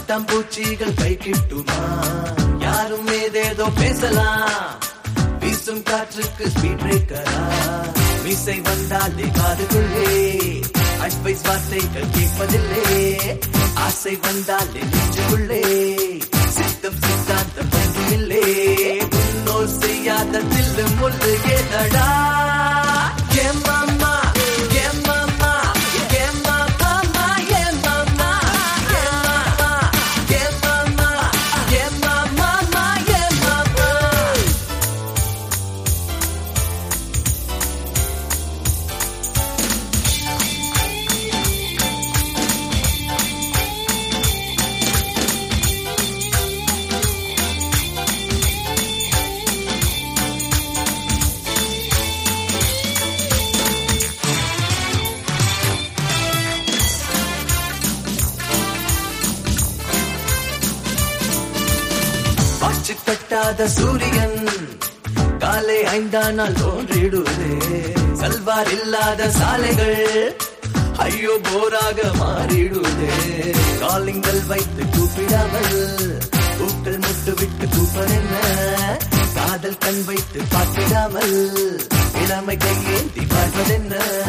பட்டாம்பூச்சிகள் கை கிட்டுமா யாரும் ஏதேதோ பேசலாம் வீசும் காற்றுக்கு ஸ்பீட் பிரேக்கரா மீசை வந்தாலே காதுக்குள்ளே அட்வைஸ் வார்த்தைகள் கேட்பதில்லை ஆசை வந்தாலே நெஞ்சுக்குள்ளே சித்தம் சித்தாந்தம் ஒன்றுமில்லை முன்னோர் செய்யாத தில்லு முள்ளு ஏதடா என் மாமா என் மாமா என் மாமா என் மாமா என் மாமா என் மாமா என் மாமா என் மாமா வாட்சி கட்டாத சூரியன் காலை ஐந்தானால் தோன்றிடுதே சல்வார் இல்லாத சாலைகள் ஐயோ போராக மாறிடுதே காலிங்கள் வைத்து கூப்பிடாமல் பூக்கள் முட்டு விட்டு கூப்பதென்ன காதல் கண் வைத்து பார்த்திடாமல் இளமை கையேந்தி பார்ப்பதென்ன